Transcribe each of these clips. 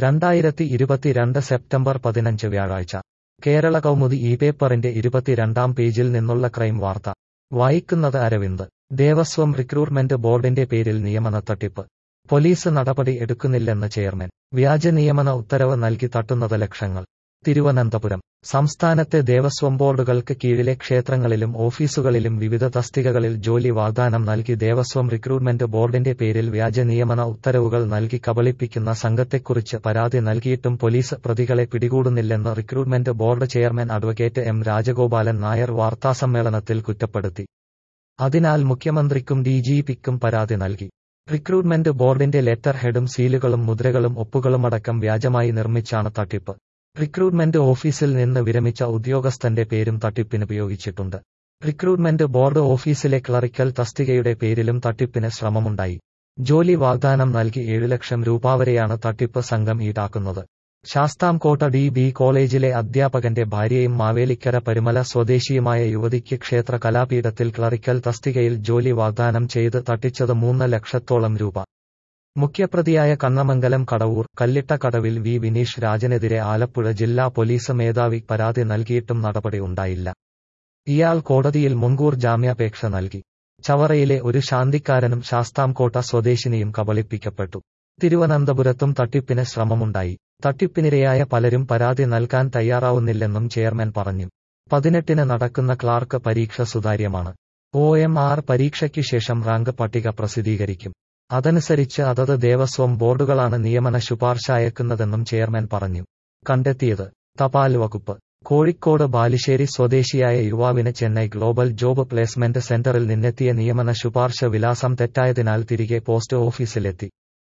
രണ്ടായിരത്തി ഇരുപത്തിരണ്ട് സെപ്റ്റംബർ പതിനഞ്ച് വ്യാഴാഴ്ച കേരള കൗമുദി ഈ പേപ്പറിന്റെ ഇരുപത്തിരണ്ടാം പേജിൽ നിന്നുള്ള ക്രൈം വാർത്ത വായിക്കുന്നത് അരവിന്ദ് ദേവസ്വം റിക്രൂട്ട്മെന്റ് ബോർഡിന്റെ പേരിൽ നിയമന തട്ടിപ്പ് പോലീസ് നടപടി എടുക്കുന്നില്ലെന്ന് ചെയർമാൻ വ്യാജ നിയമന ഉത്തരവ് നൽകി തട്ടുന്നത് ലക്ഷങ്ങൾ തിരുവനന്തപുരം സംസ്ഥാനത്തെ ദേവസ്വം ബോർഡുകൾക്ക് കീഴിലെ ക്ഷേത്രങ്ങളിലും ഓഫീസുകളിലും വിവിധ തസ്തികകളിൽ ജോലി വാഗ്ദാനം നൽകി ദേവസ്വം റിക്രൂട്ട്മെന്റ് ബോർഡിന്റെ പേരിൽ വ്യാജ നിയമന ഉത്തരവുകൾ നൽകി കബളിപ്പിക്കുന്ന സംഘത്തെക്കുറിച്ച് പരാതി നൽകിയിട്ടും പോലീസ് പ്രതികളെ പിടികൂടുന്നില്ലെന്ന് recruitment board chairman advocate M Rajagopalan Nair വാർത്താസമ്മേളനത്തിൽ കുറ്റപ്പെടുത്തി അതിനാൽ മുഖ്യമന്ത്രിക്കും ഡിജിപിക്കും പരാതി നൽകി റിക്രൂട്ട്മെന്റ് ബോർഡിന്റെ ലെറ്റർ ഹെഡും സീലുകളും മുദ്രകളും ഒപ്പുകളുമടക്കം വ്യാജമായി നിർമ്മിച്ചാണ് തട്ടിപ്പ് റിക്രൂട്ട്മെന്റ് ഓഫീസിൽ നിന്ന് വിരമിച്ച ഉദ്യോഗസ്ഥന്റെ പേരും തട്ടിപ്പിനുപയോഗിച്ചിട്ടുണ്ട് റിക്രൂട്ട്മെന്റ് ബോർഡ് ഓഫീസിലെ ക്ലറിക്കൽ തസ്തികയുടെ പേരിലും തട്ടിപ്പിന് ശ്രമമുണ്ടായി ജോലി വാഗ്ദാനം നൽകി ഏഴു ലക്ഷം രൂപ വരെയാണ് തട്ടിപ്പ് സംഘം ഈടാക്കുന്നത് ശാസ്താംകോട്ട ഡി ബി കോളേജിലെ അധ്യാപകന്റെ ഭാര്യയും മാവേലിക്കര പരുമല സ്വദേശിയുമായ യുവതിക്ക് ക്ഷേത്ര കലാപീഠത്തിൽ ക്ലറിക്കൽ തസ്തികയിൽ ജോലി വാഗ്ദാനം ചെയ്ത് തട്ടിച്ചത് മൂന്ന് ലക്ഷത്തോളം രൂപ മുഖ്യപ്രതിയായ കണ്ണമംഗലം കടവൂർ കല്ലിട്ടക്കടവിൽ വി വിനീഷ് രാജനെതിരെ ആലപ്പുഴ ജില്ലാ പോലീസ് മേധാവി പരാതി നൽകിയിട്ടും നടപടി ഉണ്ടായില്ല ഇയാൾ കോടതിയിൽ മുൻകൂർ ജാമ്യാപേക്ഷ നൽകി ചവറയിലെ ഒരു ശാന്തിക്കാരനും ശാസ്താംകോട്ട സ്വദേശിനിയും കബളിപ്പിക്കപ്പെട്ടു തിരുവനന്തപുരത്തും തട്ടിപ്പിന് ശ്രമമുണ്ടായി തട്ടിപ്പിനിരയായ പലരും പരാതി നൽകാൻ തയ്യാറാവുന്നില്ലെന്നും ചെയർമാൻ പറഞ്ഞു പതിനെട്ടിന് നടക്കുന്ന ക്ലാർക്ക് പരീക്ഷ സുതാര്യമാണ് ഒ എം ആർ പരീക്ഷയ്ക്ക് ശേഷം റാങ്ക് പട്ടിക പ്രസിദ്ധീകരിക്കും അതനുസരിച്ച് അതത് ദേവസ്വം ബോർഡുകളാണ് നിയമന ശുപാർശ അയക്കുന്നതെന്നും ചെയർമാൻ പറഞ്ഞു കണ്ടെത്തിയത് തപാൽ വകുപ്പ് കോഴിക്കോട് ബാലുശ്ശേരി സ്വദേശിയായ യുവാവിന് ചെന്നൈ ഗ്ലോബൽ ജോബ് പ്ലേസ്മെന്റ് സെന്ററിൽ നിന്നെത്തിയ നിയമന ശുപാർശ വിലാസം തെറ്റായതിനാൽ തിരികെ പോസ്റ്റ് ഓഫീസിലെത്തി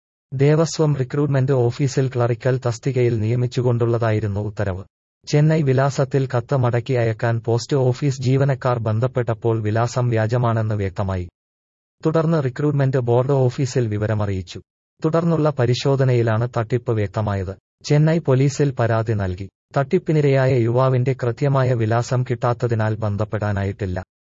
ദേവസ്വം റിക്രൂട്ട്മെന്റ് ഓഫീസിൽ ക്ലറിക്കൽ തസ്തികയിൽ നിയമിച്ചുകൊണ്ടുള്ളതായിരുന്നു ഉത്തരവ് ചെന്നൈ വിലാസത്തിൽ കത്ത് മടക്കി അയക്കാൻ പോസ്റ്റ് ഓഫീസ് ജീവനക്കാർ ബന്ധപ്പെട്ടപ്പോൾ വിലാസം വ്യാജമാണെന്ന് വ്യക്തമായി തുടർന്ന് റിക്രൂട്ട്മെന്റ് ബോർഡ് ഓഫീസിൽ വിവരമറിയിച്ചു തുടർന്നുള്ള പരിശോധനയിലാണ് തട്ടിപ്പ് വ്യക്തമായത് ചെന്നൈ പോലീസിൽ പരാതി നൽകി തട്ടിപ്പിനിരയായ യുവാവിന്റെ കൃത്യമായ വിലാസം കിട്ടാത്തതിനാൽ ബന്ധപ്പെടാനായിട്ടില്ല